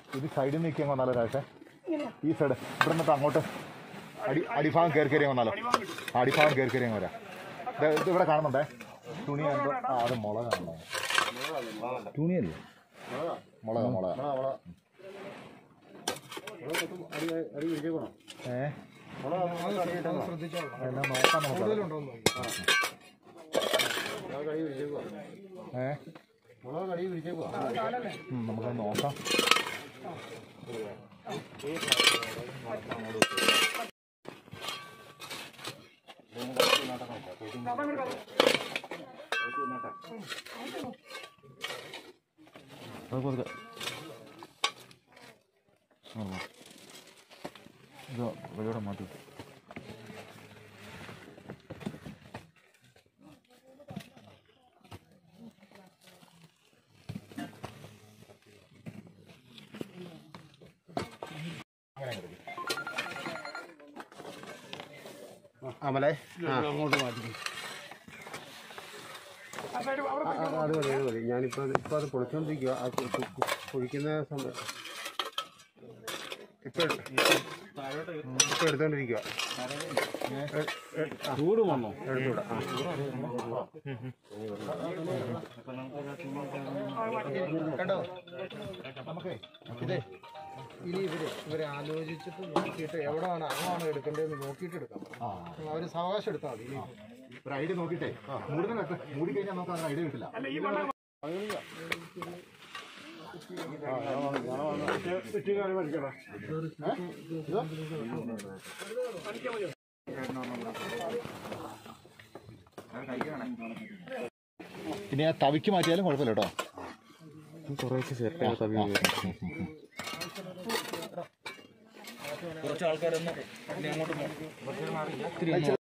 ഇത് സൈഡിൽ നിൽക്കാൻ വന്നാലോ രാഷേ ഈ സൈഡ് ഇവിടെ നിന്നിട്ട് അങ്ങോട്ട് അടി അടിഭാഗം കയറി കയറി വന്നാലോ ആ, അടിഭാഗം കയറി കയറി വരാം ദേ, ഇത് ഇവിടെ കാണുന്നുണ്ടേ തുണി എന്തോ ആ അത് മുളകാണല്ലോ തുണിയല്ലേ മുളക മുളക ഏ എല്ലാം നോക്കാം നമുക്ക് ഏ ഉം, നമുക്കത് നോക്കാം അത് കൊടുക്ക ഇത് വഴിയോടെ മാറ്റി അമലേ അങ്ങോട്ട് മാറ്റി അത് മതി അത് മതി ഞാനിപ്പോൾ അത് ഇപ്പോൾ അത് പൊളിച്ചോണ്ടിരിക്കുക ആ കു- കു- കു- പൊളിക്കുന്ന സമയം ഇപ്പൊ ഇപ്പൊ എടുത്തോണ്ടിരിക്കുക ചൂട് വന്നോ എടുത്തൂടാ ആ നമുക്കേ ഇതേ ഇനി ഇവര് ഇവരെ ആലോചിച്ചിട്ട് നോക്കിയിട്ട് എവിടെയാണ് അകമാണ് എടുക്കേണ്ടതെന്ന് നോക്കിയിട്ട് എടുക്കാം ആ അവർ സാവകാശം എടുത്താൽ മതി ഇനി ഒരു ഐഡിയ നോക്കിയിട്ടേ മൂടുന്ന മൂടി കഴിഞ്ഞാൽ നമുക്ക് അങ്ങനെ ഐഡിയ കിട്ടില്ല ഇനി ആ തവിക്ക് മാറ്റിയാലും കുഴപ്പമില്ല കേട്ടോ കുറേശ്ശെ ചേർക്കാൻ തവി കുറച്ച് ആൾക്കാരൊന്ന് ഇനി അങ്ങോട്ട്